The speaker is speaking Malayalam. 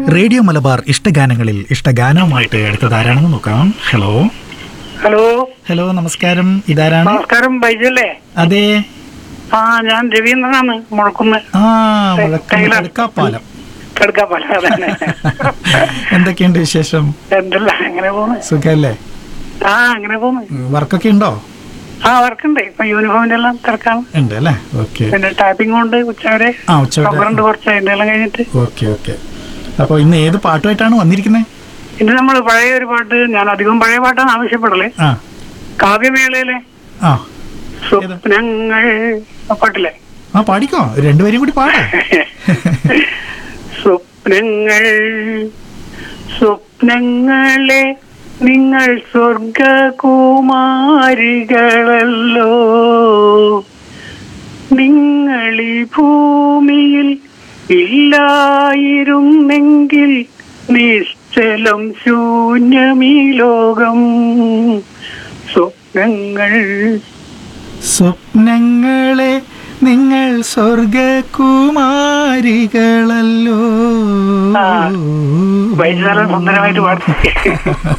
റേഡിയോ മലബാർ ഇഷ്ടഗാനങ്ങളിൽ ഇഷ്ടഗാനവുമായിട്ട് അടുത്തത് ആരാണെന്ന് നോക്കാം ഹലോ ഹലോ ഹലോ നമസ്കാരം ഇതാരാണ് നമസ്കാരം ബൈജു അല്ലേ അതെ ആ ഞാൻ രവീന്ദ്രനാണ് മുഴക്കുന്ന് ആ മുഴക്കം കൈലാ. എടുക്കാപ്പാലം കെടുക്കാപ്പല്ല അതന്നെ എന്തൊക്കെയുണ്ട് വിശേഷം എന്തല്ല അങ്ങനെ പോന്ന് സുഖല്ലേ ആ അങ്ങനെ പോന്ന് വർക്കൊക്കെ ഉണ്ടോ ആ വർക്കുണ്ട് ഇപ്പൊ യൂണിഫോമിന്റെ എല്ലാം തിരക്കാണ് ഉണ്ട് അല്ലേ ഓക്കെ പിന്നെ ടാപ്പിംഗ് കൊണ്ട് ഉച്ചവരെ ആ ഉച്ചവരെ റബ്ബറുണ്ട് കുറച്ച് അതിന്റെ എല്ലാം കഴിഞ്ഞിട്ട് ഓക്കെ ഓക്കെ അപ്പോൾ ഇന്ന് ഏത് പാട്ടുമായിട്ടാണ് വന്നിരിക്കുന്നത് ഇത് നമ്മൾ പഴയ ഒരു പാട്ട് ഞാൻ അധികം പഴയ പാട്ടാണ് ആവശ്യപ്പെടല് ആ കാവ്യമേളയിലെ ആ സ്വപ്നങ്ങൾ ആ പാട്ടില്ലേ ആ പാടിക്കോ രണ്ടുപേരും കൂടി പാടേ സ്വപ്നങ്ങൾ സ്വപ്നങ്ങളെ നിങ്ങൾ സ്വർഗകുമാരികളല്ലോ നിങ്ങൾ ഈ ഭൂമിയിൽ ഇല്ലായിരുന്നെങ്കിൽ നിശ്ചലം ശൂന്യമീ ലോകം സ്വപ്നങ്ങൾ സ്വപ്നങ്ങളെ നിങ്ങൾ സ്വർഗകുമാരികളല്ലോ ആ. വൈകുന്നേരം സുന്ദരമായിട്ട് പാടും